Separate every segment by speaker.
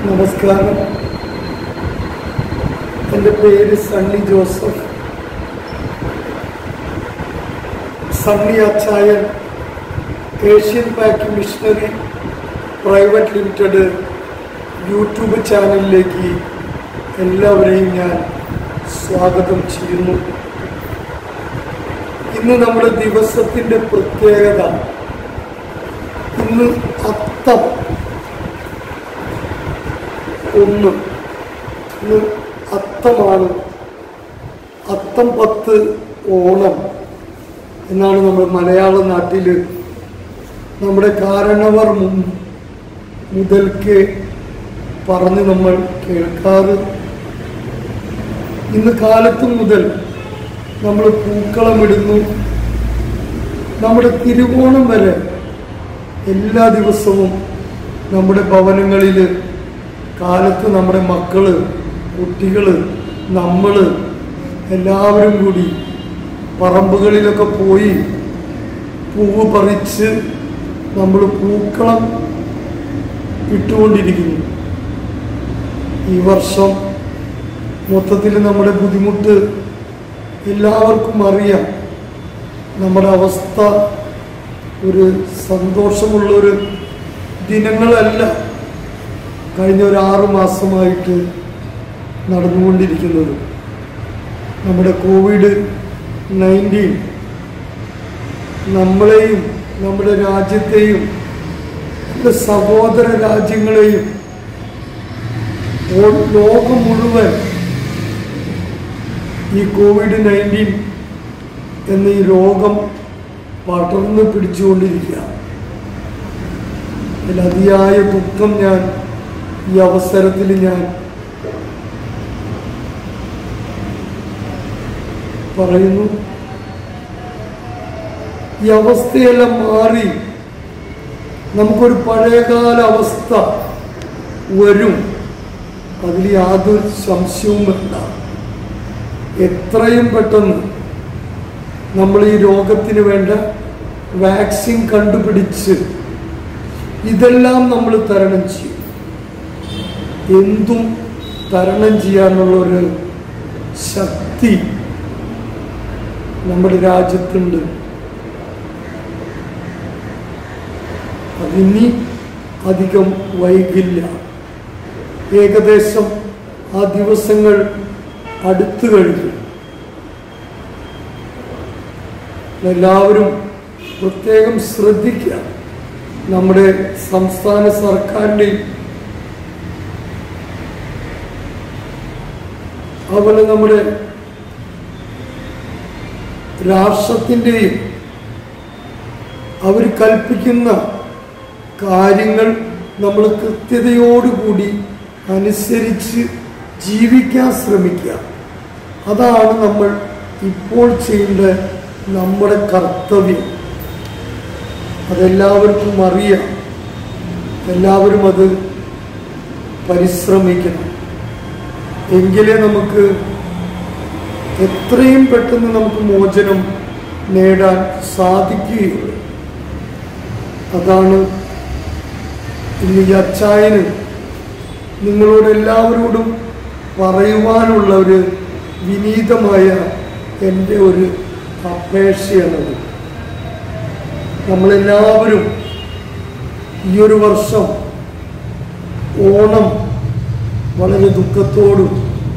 Speaker 1: നമസ്കാരം എൻ്റെ പേര് സണ്ണി ജോസഫ് സണ്ണി അച്ചായൻ Asian pack machinery private limited YouTube ചാനലിലേക്ക് എല്ലാവരെയും ഞാൻ സ്വാഗതം ചെയ്യുന്നു ഇന്ന് നമ്മുടെ ദിവസത്തിൻ്റെ പ്രത്യേകത ഇന്ന് അത്തം ഒന്ന് ഇന്ന് അത്തമാണ് അത്തം പത്ത് ഓണം എന്നാണ് നമ്മൾ മലയാള നാട്ടിൽ നമ്മുടെ കാരണവർ മുൻ- മുതൽക്ക് പറഞ്ഞ് നമ്മൾ കേൾക്കാറ് ഇന്ന് കാലത്ത് മുതൽ നമ്മൾ പൂക്കളമിടുന്നു നമ്മുടെ തിരുവോണം വരെ എല്ലാ ദിവസവും നമ്മുടെ ഭവനങ്ങളിൽ കാലത്ത് നമ്മുടെ മക്കള് കുട്ടികൾ നമ്മൾ എല്ലാവരും കൂടി പറമ്പുകളിലൊക്കെ പോയി പൂവ് പറിച്ച് നമ്മൾ പൂക്കളം ഇട്ടുകൊണ്ടിരിക്കുന്നു ഈ വർഷം മൊത്തത്തിൽ നമ്മുടെ ബുദ്ധിമുട്ട് എല്ലാവർക്കും അറിയാം നമ്മുടെ അവസ്ഥ ഒരു സന്തോഷമുള്ളൊരു ദിനങ്ങളല്ല കഴിഞ്ഞ ഒരു ആറു മാസമായിട്ട് നടന്നുകൊണ്ടിരിക്കുന്നത് നമ്മുടെ കോവിഡ് നയൻറ്റീൻ നമ്മളെയും നമ്മുടെ രാജ്യത്തെയും നമ്മുടെ സഹോദര രാജ്യങ്ങളെയും ഓ- ലോകം മുഴുവൻ ഈ കോവിഡ് നയൻറ്റീൻ എന്ന ഈ രോഗം പടർന്നു പിടിച്ചുകൊണ്ടിരിക്കുക അതിൽ അതിയായ ദുഃഖം ഞാൻ ഈ അവസരത്തിൽ ഞാൻ പറയുന്നു ഈ അവസ്ഥയെല്ലാം മാറി നമുക്കൊരു പഴയകാല അവസ്ഥ വരും അതിൽ യാതൊരു സംശയവും വേണ്ട എത്രയും പെട്ടെന്ന് നമ്മൾ ഈ രോഗത്തിന് വേണ്ട വാക്സിൻ കണ്ടുപിടിച്ച് ഇതെല്ലാം നമ്മൾ തരണം ചെയ്യും എന്തും തരണം ചെയ്യാനുള്ള ഒരു ശക്തി നമ്മുടെ രാജ്യത്തുണ്ട് അതിനി അധികം വൈകില്ല ഏകദേശം ആ ദിവസങ്ങൾ അടുത്തു കഴിഞ്ഞു എല്ലാവരും പ്രത്യേകം ശ്രദ്ധിക്കുക നമ്മുടെ സംസ്ഥാന സർക്കാരിൻ്റെയും അതുപോലെ നമ്മുടെ രാഷ്ട്രത്തിൻ്റെയും അവർ കൽപ്പിക്കുന്ന കാര്യങ്ങൾ നമ്മൾ കൃത്യതയോടുകൂടി അനുസരിച്ച് ജീവിക്കാൻ ശ്രമിക്കുക അതാണ് നമ്മൾ ഇപ്പോൾ ചെയ്യേണ്ട നമ്മുടെ കർത്തവ്യം അതെല്ലാവർക്കും അറിയാം എല്ലാവരും അത് പരിശ്രമിക്കണം എങ്കിലേ നമുക്ക് എത്രയും പെട്ടെന്ന് നമുക്ക് മോചനം നേടാൻ സാധിക്കുകയുള്ളൂ അതാണ് ഇന്ന് ഈ അച്ചായന് നിങ്ങളോട് എല്ലാവരോടും പറയുവാനുള്ള ഒരു വിനീതമായ എൻ്റെ ഒരു അപേക്ഷയാണത് നമ്മളെല്ലാവരും ഈ ഒരു വർഷം ഓണം വളരെ ദുഃഖത്തോടും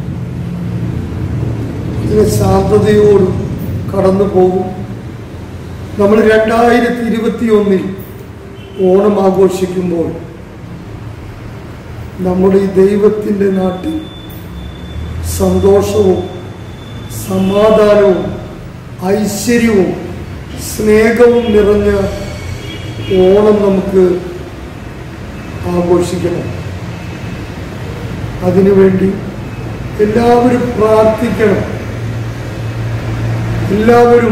Speaker 1: ഇതിന് ശാന്തതയോടും കടന്നു പോകും നമ്മൾ രണ്ടായിരത്തി ഇരുപത്തി ഒന്നിൽ ഓണം ആഘോഷിക്കുമ്പോൾ നമ്മുടെ ഈ ദൈവത്തിൻ്റെ നാട്ടിൽ സന്തോഷവും സമാധാനവും ഐശ്വര്യവും സ്നേഹവും നിറഞ്ഞ ഓണം നമുക്ക് ആഘോഷിക്കണം അതിനുവേണ്ടി എല്ലാവരും പ്രാർത്ഥിക്കണം എല്ലാവരും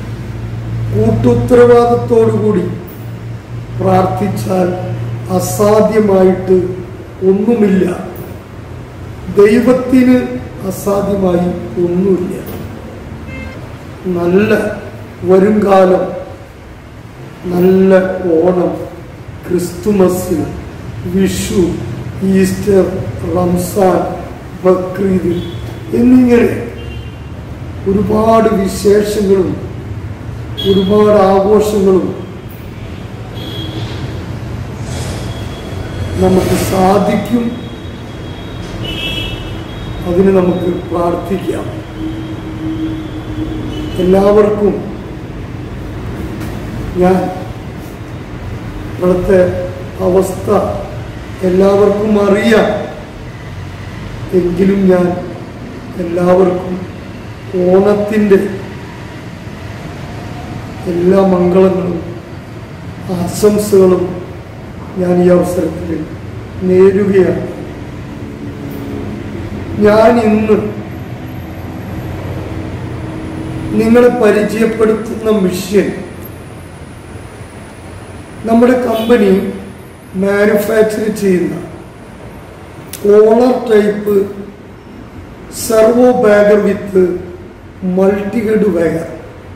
Speaker 1: കൂട്ടുത്തരവാദത്തോടുകൂടി പ്രാർത്ഥിച്ചാൽ അസാധ്യമായിട്ട് ഒന്നുമില്ല ദൈവത്തിന് അസാധ്യമായി ഒന്നുമില്ല നല്ല വരുംകാലം നല്ല ഓണം ക്രിസ്തുമസ് വിഷു ഈസ്റ്റർ റംസാൻ ബക്രീദ് എന്നിങ്ങനെ ഒരുപാട് വിശേഷങ്ങളും ഒരുപാട് ആഘോഷങ്ങളും നമുക്ക് സാധിക്കും അതിന് നമുക്ക് പ്രാർത്ഥിക്കാം എല്ലാവർക്കും ഞാൻ ഇവിടുത്തെ അവസ്ഥ എല്ലാവർക്കും അറിയാം എങ്കിലും ഞാൻ എല്ലാവർക്കും ഓണത്തിൻ്റെ എല്ലാ മംഗളങ്ങളും ആശംസകളും ഞാൻ ഈ അവസരത്തിൽ നേരുകയാണ് ഞാൻ ഇന്ന് നിങ്ങളെ പരിചയപ്പെടുത്തുന്ന മിഷ്യൻ നമ്മുടെ കമ്പനി മാനുഫാക്ചർ ചെയ്യുന്ന collar type servo bagger with multihead bagger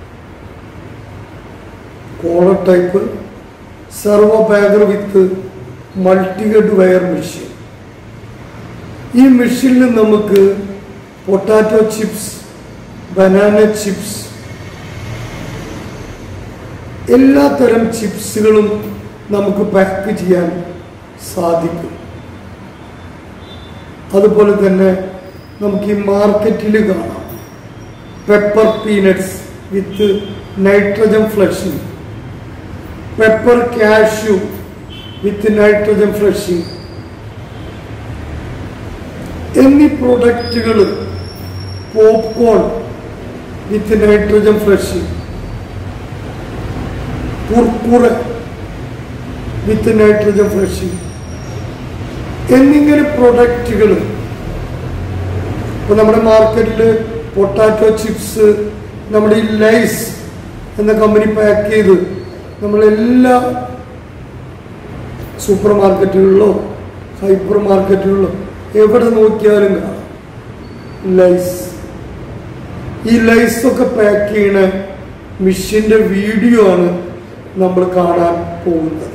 Speaker 1: collar type servo bagger with multihead weigher machine ഈ മെഷീനിൽ നമുക്ക് പൊട്ടാറ്റോ ചിപ്സ് ബനാന ചിപ്സ് എല്ലാ തരം ചിപ്സുകളും നമുക്ക് പാക്ക് ചെയ്യാൻ സാധിക്കും അതുപോലെ തന്നെ നമുക്ക് ഈ മാർക്കറ്റിൽ കാണാം pepper peanuts with nitrogen flushing pepper cashew with nitrogen flushing എന്നീ പ്രൊഡക്റ്റുകൾ popcorn with nitrogen flushing Kurkure with nitrogen flushing എന്നിങ്ങനെ പ്രൊഡക്റ്റുകൾ ഇപ്പോൾ നമ്മുടെ മാർക്കറ്റിൽ പൊട്ടാറ്റോ ചിപ്സ് നമ്മുടെ ഈ ലൈസ് എന്ന കമ്പനി പാക്ക് ചെയ്ത് നമ്മളെല്ലാ സൂപ്പർ മാർക്കറ്റുകളിലോ ഹൈപ്പർ മാർക്കറ്റുകളിലോ എവിടെ നോക്കിയാലും കാണാം ലൈസ് ഈ ലൈസൊക്കെ പാക്ക് ചെയ്യണ മിഷിൻ്റെ വീഡിയോ ആണ് നമ്മൾ കാണാൻ പോകുന്നത്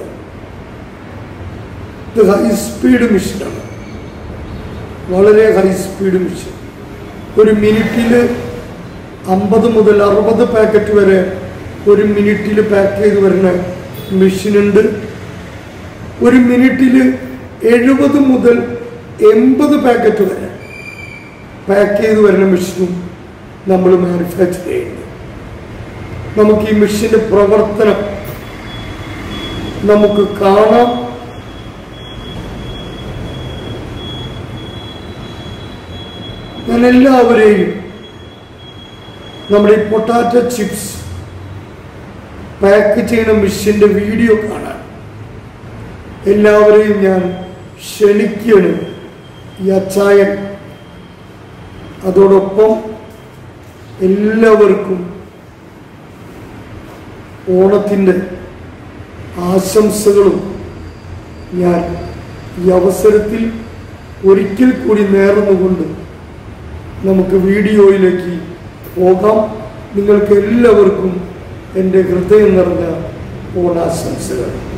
Speaker 1: ഇത് ഹൈ സ്പീഡ് മിഷനാണ് വളരെ ഹൈ സ്പീഡ് മിഷൻ ഒരു മിനിറ്റിൽ അമ്പത് മുതൽ അറുപത് പാക്കറ്റ് വരെ ഒരു മിനിറ്റിൽ പാക്ക് ചെയ്ത് വരുന്ന മെഷീനുണ്ട് ഒരു മിനിറ്റിൽ എഴുപത് മുതൽ എൺപത് പാക്കറ്റ് വരെ പാക്ക് ചെയ്ത് വരുന്ന മെഷീനും നമ്മൾ മാനുഫാക്ചർ ചെയ്യുന്നു നമുക്ക് ഈ മെഷീൻ്റെ പ്രവർത്തനം നമുക്ക് കാണാം ഞാൻ എല്ലാവരെയും നമ്മുടെ ഈ പൊട്ടാറ്റോ ചിപ്സ് പാക്ക് ചെയ്യുന്ന മെഷീൻ്റെ വീഡിയോ കാണാൻ എല്ലാവരെയും ഞാൻ ക്ഷണിക്കുകയാണ് ഈ അച്ചായൻ അതോടൊപ്പം എല്ലാവർക്കും ഓണത്തിൻ്റെ ആശംസകളും ഞാൻ ഈ അവസരത്തിൽ ഒരിക്കൽ കൂടി നേർന്നുകൊണ്ട് നമുക്ക് വീഡിയോയിലേക്ക് പോകാം നിങ്ങൾക്ക് എല്ലാവർക്കും എൻ്റെ ഹൃദയം നിറഞ്ഞ ഓണാശംസകൾ